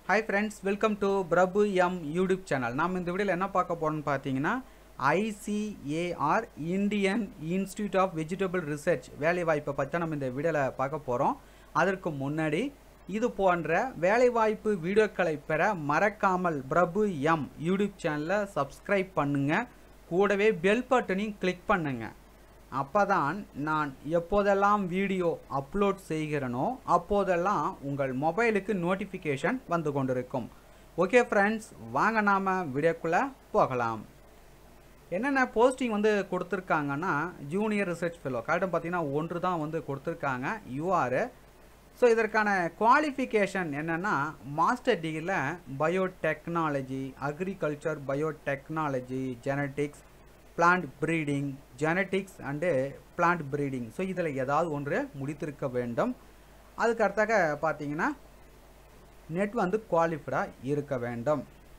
hi friends welcome to Prabhu M YouTube channel நாம் இந்த வீடியோவில் என்ன பார்க்க போகிறோம்னு பார்த்தீங்கன்னா ICAR Indian institute of vegetable research வேலைவாய்ப்பை பற்றி தான் நம்ம இந்த வீடியோவில் பார்க்க போகிறோம் அதற்கு முன்னாடி இது போன்ற வேலைவாய்ப்பு வீடியோக்களை பெற மறக்காமல் பிரபு எம் யூடியூப் சேனலை சப்ஸ்கிரைப் பண்ணுங்கள் கூடவே பெல் பட்டனையும் கிளிக் பண்ணுங்கள் அப்பதான் நான் எப்போதெல்லாம் வீடியோ அப்லோட் செய்கிறேனோ அப்போதெல்லாம் உங்கள் மொபைலுக்கு நோட்டிஃபிகேஷன் வந்து கொண்டிருக்கும் ஓகே ஃப்ரெண்ட்ஸ் வாங்க நாம் வீடியோக்குள்ளே போகலாம் என்னென்ன போஸ்டிங் வந்து கொடுத்துருக்காங்கன்னா ஜூனியர் ரிசர்ச் ஃபெலோ கரெக்டாக பார்த்தீங்கன்னா ஒன்று தான் வந்து கொடுத்துருக்காங்க யூஆர் ஸோ இதற்கான குவாலிஃபிகேஷன் என்னென்னா மாஸ்டர் டிகிரியில் biotechnology agriculture biotechnology genetics plant breeding genetics and plant breeding so இதில் ஏதாவது ஒன்று முடித்திருக்க வேண்டும் அதுக்கு அடுத்தாக பார்த்தீங்கன்னா நெட் வந்து குவாலிஃபைடாக இருக்க வேண்டும்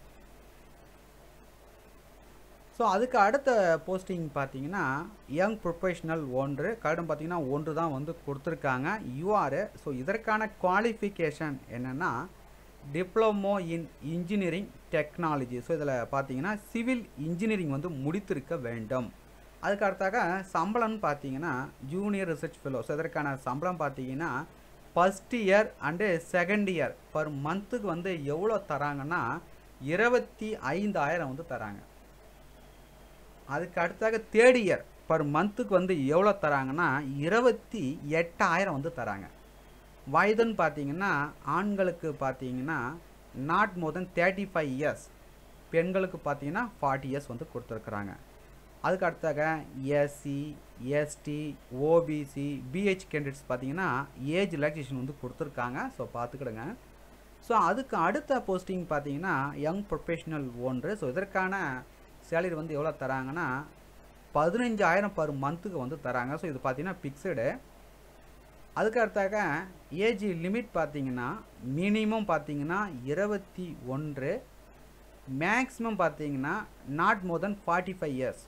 ஸோ அதுக்கு அடுத்த போஸ்டிங் பார்த்தீங்கன்னா யங் ப்ரொஃபஷனல் ஒன்று கரடும் பார்த்தீங்கன்னா ஒன்று தான் வந்து கொடுத்துருக்காங்க யூஆர் ஸோ இதற்கான குவாலிஃபிகேஷன் என்னென்னா diploma in engineering technology so இதில் பார்த்தீங்கன்னா சிவில் இன்ஜினியரிங் வந்து முடித்திருக்க வேண்டும் அதுக்கு அடுத்தாக சம்பளம்னு பார்த்தீங்கன்னா ஜூனியர் ரிசர்ச் ஃபெலோ ஸோ இதற்கான சம்பளம் பார்த்தீங்கன்னா first year and second year per மந்த்துக்கு வந்து எவ்வளோ தராங்கன்னா இருபத்தி ஐந்தாயிரம் வந்து தராங்க அதுக்கு அடுத்தாக தேர்ட் இயர் பர் மந்த்துக்கு வந்து எவ்வளோ தராங்கன்னா இருபத்தி எட்டாயிரம் வந்து தராங்க வயதுன்னு பார்த்தீங்கன்னா ஆண்களுக்கு பார்த்தீங்கன்னா not more than thirty five years பெண்களுக்கு பார்த்தீங்கன்னா ஃபார்ட்டி இயர்ஸ் வந்து கொடுத்துருக்குறாங்க அதுக்கு அடுத்தாக SC ST OBC PH candidates பார்த்தீங்கன்னா ஏஜ் ரிலாக்ஸேஷன் வந்து கொடுத்துருக்காங்க ஸோ பார்த்துக்கிடுங்க ஸோ அதுக்கு அடுத்த போஸ்டிங் பார்த்தீங்கன்னா யங் ப்ரொஃபஷனல் ஒன்று ஸோ இதற்கான சேலரி வந்து எவ்வளோ தராங்கன்னா பதினஞ்சாயிரம் பர் மந்த்துக்கு வந்து தராங்க ஸோ இது பார்த்தீங்கன்னா ஃபிக்ஸடு அதுக்கு அடுத்தாக ஏஜ் லிமிட் பார்த்தீங்கன்னா மினிமம் பார்த்தீங்கன்னா இருபத்தி ஒன்று மேக்ஸிமம் பார்த்தீங்கன்னா not more than forty five years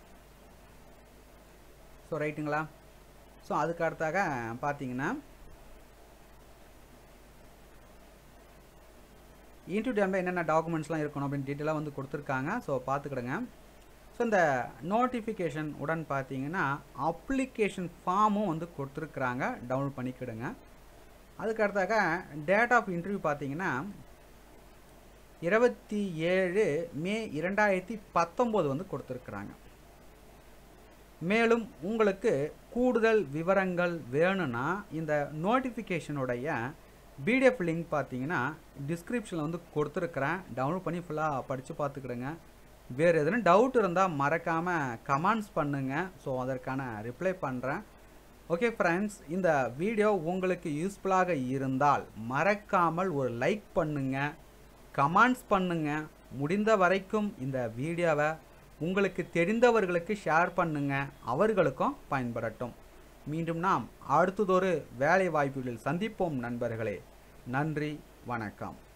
so ரைட்டுங்களா ஸோ அதுக்கு அடுத்தாக பார்த்தீங்கன்னா இன்டர்வியூ டைமில் என்னென்ன டாக்குமெண்ட்ஸ்லாம் இருக்கணும் அப்படின்னு டீட்டெயிலாக வந்து கொடுத்துருக்காங்க ஸோ பார்த்துக்கிடுங்க ஸோ இந்த நோட்டிஃபிகேஷன் உடன் பார்த்தீங்கன்னா அப்ளிகேஷன் ஃபார்மும் வந்து கொடுத்துருக்குறாங்க டவுன்லோட் பண்ணிக்கிடுங்க அதுக்கு அடுத்தாக டேட் ஆஃப் இன்டர்வியூ பார்த்தீங்கன்னா இருபத்தி ஏழு மே இரண்டாயிரத்தி பத்தொம்போது வந்து கொடுத்துருக்குறாங்க மேலும் உங்களுக்கு கூடுதல் விவரங்கள் வேணும்னா இந்த நோட்டிஃபிகேஷனுடைய பிடிஎஃப் லிங்க் பார்த்தீங்கன்னா டிஸ்கிரிப்ஷனில் வந்து கொடுத்துருக்குறேன் டவுன்லோட் பண்ணி ஃபுல்லாக படித்து பார்த்துக்கிடுங்க வேறு எதுவும் டவுட் இருந்தால் மறக்காமல் கமெண்ட்ஸ் பண்ணுங்கள் ஸோ அதற்கான ரிப்ளை பண்ணுறேன் ஓகே ஃப்ரெண்ட்ஸ் இந்த வீடியோ உங்களுக்கு யூஸ்ஃபுல்லாக இருந்தால் மறக்காமல் ஒரு லைக் பண்ணுங்கள் கமெண்ட்ஸ் பண்ணுங்கள் முடிந்த வரைக்கும் இந்த வீடியோவை உங்களுக்கு தெரிந்தவர்களுக்கு ஷேர் பண்ணுங்கள் அவர்களுக்கும் பயன்படட்டும் மீண்டும் நாம் அடுத்ததொரு வேலை வாய்ப்புகளில் சந்திப்போம் நண்பர்களே நன்றி வணக்கம்